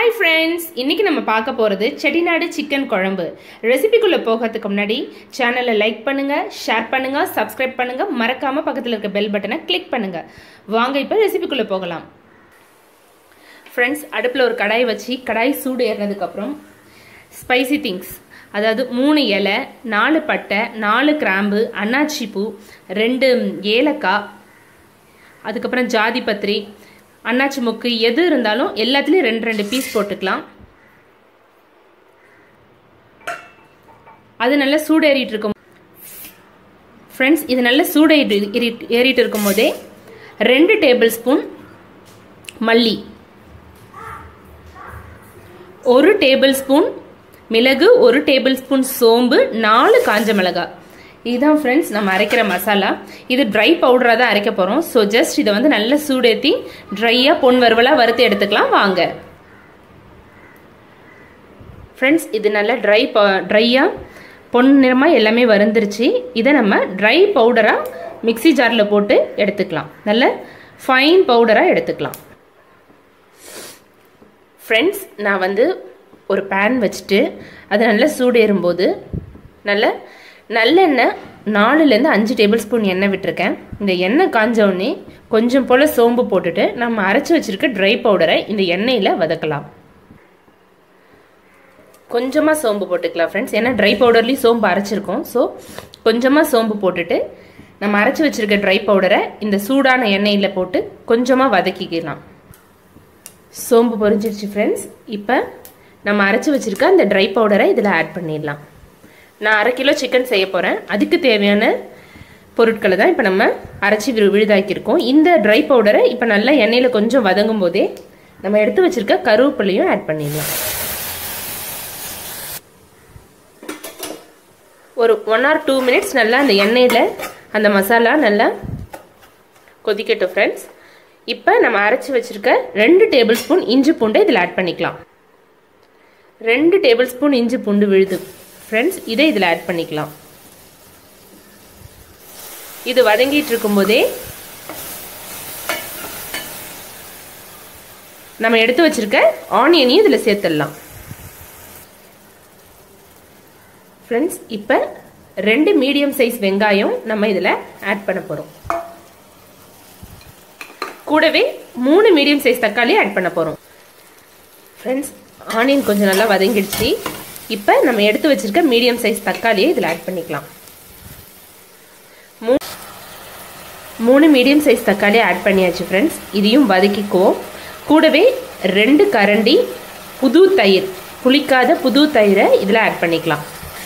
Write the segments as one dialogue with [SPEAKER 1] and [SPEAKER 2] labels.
[SPEAKER 1] hi friends இன்னைக்கு நம்ம பார்க்க போகிறது செட்டிநாடு சிக்கன் குழம்பு ரெசிபிக்குள்ளே போகிறதுக்கு முன்னாடி சேனலை லைக் பண்ணுங்க ஷேர் பண்ணுங்க சப்ஸ்கிரைப் பண்ணுங்க மறக்காம பக்கத்தில் இருக்க பெல் பட்டனை கிளிக் பண்ணுங்க வாங்க இப்போ ரெசிபிக்குள்ளே போகலாம் ஃப்ரெண்ட்ஸ் அடுப்பில் ஒரு கடாய் வச்சு கடாய் சூடு ஏறினதுக்கப்புறம் ஸ்பைசி திங்ஸ் அதாவது மூணு இலை நாலு பட்டை நாலு கிராம்பு அன்னாச்சி பூ ரெண்டு ஏலக்காய் அதுக்கப்புறம் ஜாதி பத்திரி அன்னாச்சி முக்கு எது இருந்தாலும் எல்லாத்துலேயும் ரெண்டு ரெண்டு பீஸ் போட்டுக்கலாம் அது நல்லா சூடேறிட்டு இருக்கும் ஃப்ரெண்ட்ஸ் இது நல்லா சூடேறி ஏறிட்டு இருக்கும் போதே ரெண்டு டேபிள் ஸ்பூன் மல்லி ஒரு டேபிள் ஸ்பூன் மிளகு ஒரு டேபிள் ஸ்பூன் சோம்பு நாலு காஞ்ச மிளகாய் இதுதான் ஃப்ரெண்ட்ஸ் நம்ம அரைக்கிற மசாலா இது ட்ரை பவுடராக தான் அரைக்க போகிறோம் ஸோ ஜஸ்ட் இதை வந்து நல்லா சூடேற்றி ட்ரையாக பொன் வறுவலாக வறுத்து எடுத்துக்கலாம் வாங்க ஃப்ரெண்ட்ஸ் இது நல்லா ட்ரை ப ட்ரையாக பொன் நிறமாக எல்லாமே வருந்துருச்சு இதை நம்ம ட்ரை பவுடராக மிக்சி ஜாரில் போட்டு எடுத்துக்கலாம் நல்ல ஃபைன் பவுடராக எடுத்துக்கலாம் ஃப்ரெண்ட்ஸ் நான் வந்து ஒரு பேன் வச்சுட்டு அது நல்லா சூடேறும்போது நல்ல நல்லெண்ணெய் நாலுலேருந்து அஞ்சு டேபிள் ஸ்பூன் எண்ணெய் விட்டுருக்கேன் இந்த எண்ணெய் காஞ்சவுடனே கொஞ்சம் போல் சோம்பு போட்டுட்டு நம்ம அரைச்சி வச்சுருக்க ட்ரை பவுடரை இந்த எண்ணெயில் வதக்கலாம் கொஞ்சமாக சோம்பு போட்டுக்கலாம் ஃப்ரெண்ட்ஸ் ஏன்னா ட்ரை பவுடர்லேயும் சோம்பு அரைச்சிருக்கோம் ஸோ கொஞ்சமாக சோம்பு போட்டுட்டு நம்ம அரைச்சி வச்சுருக்க ட்ரை பவுடரை இந்த சூடான எண்ணெயில் போட்டு கொஞ்சமாக வதக்கிக்கலாம் சோம்பு பொரிஞ்சிருச்சு ஃப்ரெண்ட்ஸ் இப்போ நம்ம அரைச்சி வச்சுருக்க அந்த ட்ரை பவுடரை இதில் ஆட் பண்ணிடலாம் நான் அரை கிலோ சிக்கன் செய்ய போகிறேன் அதுக்கு தேவையான பொருட்களை தான் இப்போ நம்ம அரைச்சி விழு விழுதாக்கியிருக்கோம் இந்த ட்ரை பவுடரை இப்போ நல்லா எண்ணெயில் கொஞ்சம் வதங்கும் போதே நம்ம எடுத்து வச்சுருக்க கருவேப்பிலையும் ஆட் பண்ணிடலாம் ஒரு ஒன் ஆர் டூ மினிட்ஸ் நல்லா அந்த எண்ணெயில் அந்த மசாலா நல்லா கொதிக்கட்டும் ஃப்ரெண்ட்ஸ் இப்போ நம்ம அரைச்சி வச்சுருக்க ரெண்டு டேபிள் ஸ்பூன் இஞ்சி பூண்டை இதில் ஆட் பண்ணிக்கலாம் ரெண்டு டேபிள் ஸ்பூன் இஞ்சி பூண்டு விழுது ஃப்ரெண்ட்ஸ் இதை இதில் ஆட் பண்ணிக்கலாம் இது வதங்கிட்டு இருக்கும்போதே நம்ம எடுத்து வச்சிருக்க ஆனியனையும் இதில் சேர்த்துடலாம் ஃப்ரெண்ட்ஸ் இப்போ ரெண்டு மீடியம் சைஸ் வெங்காயம் நம்ம இதில் ஆட் பண்ண போகிறோம் கூடவே மூணு மீடியம் சைஸ் தக்காளி ஆட் பண்ண போகிறோம் ஃப்ரெண்ட்ஸ் ஆனியன் கொஞ்சம் நல்லா வதங்கிடுச்சு இப்போ நம்ம எடுத்து வச்சிருக்க மீடியம் சைஸ் தக்காளியை இதில் ஆட் பண்ணிக்கலாம் மூ மூணு மீடியம் சைஸ் தக்காளியை ஆட் பண்ணியாச்சு ஃப்ரெண்ட்ஸ் இதையும் வதக்கிக்குவோம் கூடவே ரெண்டு கரண்டி புது தயிர் புளிக்காத புது தயிரை இதில் ஆட் பண்ணிக்கலாம்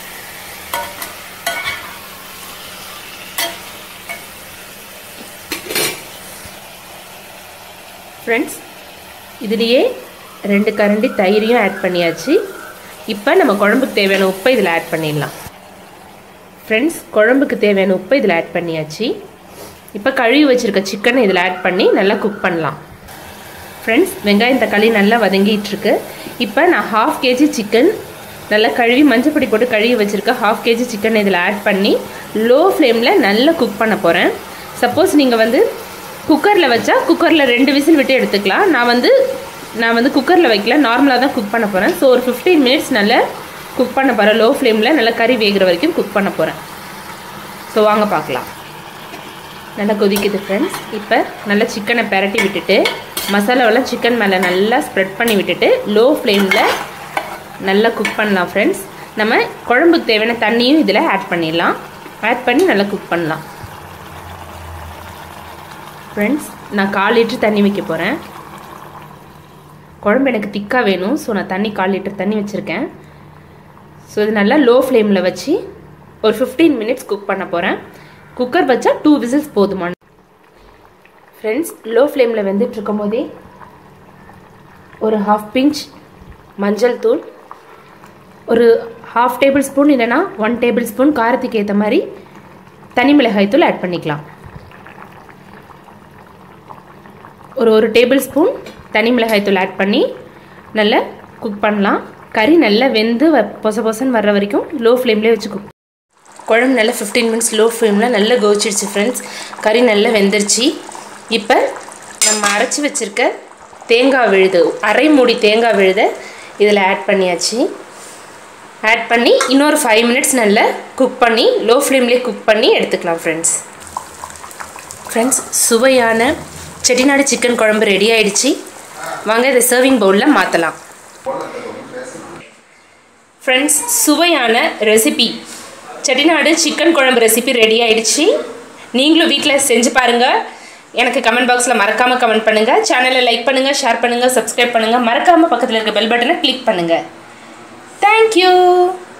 [SPEAKER 1] ஃப்ரெண்ட்ஸ் இதுலேயே ரெண்டு கரண்டி தயிரையும் ஆட் பண்ணியாச்சு இப்போ நம்ம குழம்புக்கு தேவையான உப்பை இதில் ஆட் பண்ணிடலாம் ஃப்ரெண்ட்ஸ் குழம்புக்கு தேவையான உப்பை இதில் ஆட் பண்ணியாச்சு இப்போ கழுவி வச்சுருக்க சிக்கனை இதில் ஆட் பண்ணி நல்லா குக் பண்ணலாம் ஃப்ரெண்ட்ஸ் வெங்காயம் தக்காளி நல்லா வதங்கிட்டுருக்கு இப்போ நான் ஹாஃப் கேஜி சிக்கன் நல்லா கழுவி மஞ்சப்பொடி போட்டு கழுவி வச்சுருக்க ஹாஃப் கேஜி சிக்கன் இதில் ஆட் பண்ணி லோ ஃப்ளேமில் நல்லா குக் பண்ண போகிறேன் சப்போஸ் நீங்கள் வந்து குக்கரில் வச்சா குக்கரில் ரெண்டு விசில் விட்டு எடுத்துக்கலாம் நான் வந்து நான் வந்து குக்கரில் வைக்கல நார்மலாக தான் குக் பண்ண போகிறேன் ஸோ ஒரு ஃபிஃப்டீன் மினிட்ஸ் நல்லா குக் பண்ண போகிறேன் லோ ஃப்ளேமில் நல்லா கறி வேகிற வரைக்கும் குக் பண்ண போகிறேன் ஸோ வாங்க பார்க்கலாம் நல்லா கொதிக்குது ஃப்ரெண்ட்ஸ் இப்போ நல்லா சிக்கனை பெரட்டி விட்டுட்டு மசாலாவெல்லாம் சிக்கன் மேலே நல்லா ஸ்ப்ரெட் பண்ணி விட்டுட்டு லோ ஃப்ளேமில் நல்லா குக் பண்ணலாம் ஃப்ரெண்ட்ஸ் நம்ம குழம்புக்கு தேவையான தண்ணியும் இதில் ஆட் பண்ணிடலாம் ஆட் பண்ணி நல்லா குக் பண்ணலாம் ஃப்ரெண்ட்ஸ் நான் கால் லிட்டர் தண்ணி வைக்க போகிறேன் குழம்பு எனக்கு திக்காக வேணும் ஸோ நான் தண்ணி கால் லிட்டர் தண்ணி வச்சுருக்கேன் ஸோ இது நல்லா லோ ஃப்ளேமில் வச்சு ஒரு ஃபிஃப்டீன் மினிட்ஸ் குக் பண்ண போகிறேன் குக்கர் வச்சா டூ விசில்ஸ் போதுமான ஃப்ரெண்ட்ஸ் லோ ஃப்ளேமில் வெந்துட்டு இருக்கும் போதே ஒரு ஹாஃப் பிஞ்ச் மஞ்சள் தூள் ஒரு ஹாஃப் டேபிள் ஸ்பூன் இல்லைனா ஒன் டேபிள் ஸ்பூன் காரத்துக்கு ஏற்ற மாதிரி தனி மிளகாய் தூள் ஆட் பண்ணிக்கலாம் ஒரு ஒரு டேபிள் ஸ்பூன் தனி மிளகாய் தூள் ஆட் பண்ணி நல்லா குக் பண்ணலாம் கறி நல்லா வெந்து பொச பொசன்னு வர்ற வரைக்கும் லோ ஃப்ளேம்லேயே வச்சு குக் குழம்பு நல்லா ஃபிஃப்டீன் மினிட்ஸ் லோ ஃப்ளேமில் நல்லா கோச்சிடுச்சு ஃப்ரெண்ட்ஸ் கறி நல்லா வெந்துருச்சு இப்போ நம்ம அரைச்சி வச்சுருக்க தேங்காய் விழுது அரை மூடி தேங்காய் விழுத இதில் ஆட் பண்ணியாச்சு ஆட் பண்ணி இன்னொரு ஃபைவ் மினிட்ஸ் நல்லா குக் பண்ணி லோ ஃப்ளேம்லேயே குக் பண்ணி எடுத்துக்கலாம் ஃப்ரெண்ட்ஸ் ஃப்ரெண்ட்ஸ் சுவையான செட்டிநாடு சிக்கன் குழம்பு ரெடி ஆயிடுச்சு வாங்க இதை சர்விங் பவுலில் மாற்றலாம் ஃப்ரெண்ட்ஸ் சுவையான ரெசிபி செட்டிநாடு சிக்கன் குழம்பு ரெசிபி ரெடி ஆயிடுச்சு நீங்களும் வீட்டில் செஞ்சு பாருங்கள் எனக்கு கமெண்ட் பாக்ஸில் மறக்காமல் கமெண்ட் பண்ணுங்கள் சேனலை லைக் பண்ணுங்கள் ஷேர் பண்ணுங்கள் சப்ஸ்கிரைப் பண்ணுங்கள் மறக்காமல் பக்கத்தில் இருக்க பெல் பட்டனை கிளிக் பண்ணுங்கள் தேங்க்யூ